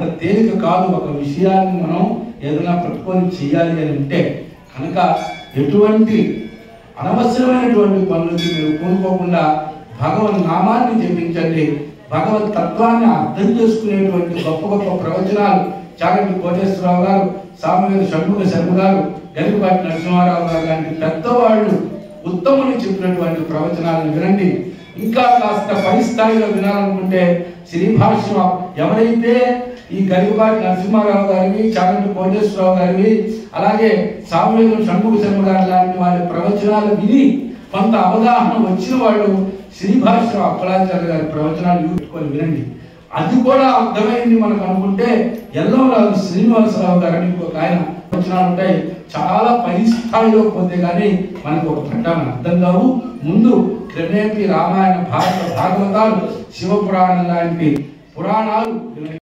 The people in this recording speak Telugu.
అంత తేలిక కాదు ఒక విషయాన్ని మనం ఏదైనా పట్టుకొని చేయాలి అని అంటే కనుక ఎటువంటి అనవసరమైనటువంటి పనులకి మీరు కోరుకోకుండా భగవన్ నామాన్ని జపించండి భగవత్ తత్వాన్ని అర్థం చేసుకునేటువంటి గొప్ప గొప్ప ప్రవచనాలు చాగంటి కోటేశ్వరరావు గారు సామవేద షణ్ముఖ శర్మ గారు గరికపాటి నరసింహారావు గారు లాంటి పెద్దవాళ్ళు ఉత్తముని చెప్పినటువంటి ప్రవచనాలను వినండి ఇంకా కాస్త పై స్థాయిలో వినాలనుకుంటే శ్రీ భాష్యం ఎవరైతే ఈ గరికపాటి నరసింహారావు గారివి చాగంటి కోటేశ్వరరావు గారివి అలాగే సామవేదం షణ్ముఖ శర్మ గారు లాంటి వారి ప్రవచనాలు విని కొంత అవగాహన వచ్చిన వాళ్ళు శ్రీభాష్యం అప్పలాచార్య గారి ప్రవచనాలు పెట్టుకొని వినండి అది కూడా అర్థమైంది మనకు అనుకుంటే ఎల్లవరాజు శ్రీనివాసరావు గారు అని ఇంకొక ఆయన ప్రవచనాలు ఉంటాయి చాలా పై స్థాయిలో పోతే కానీ మనకు ఒక ప్రకటన అర్థం కావు ముందు క్రమేపీ రామాయణ భారత భాగవతాలు శివపురాణం లాంటి పురాణాలు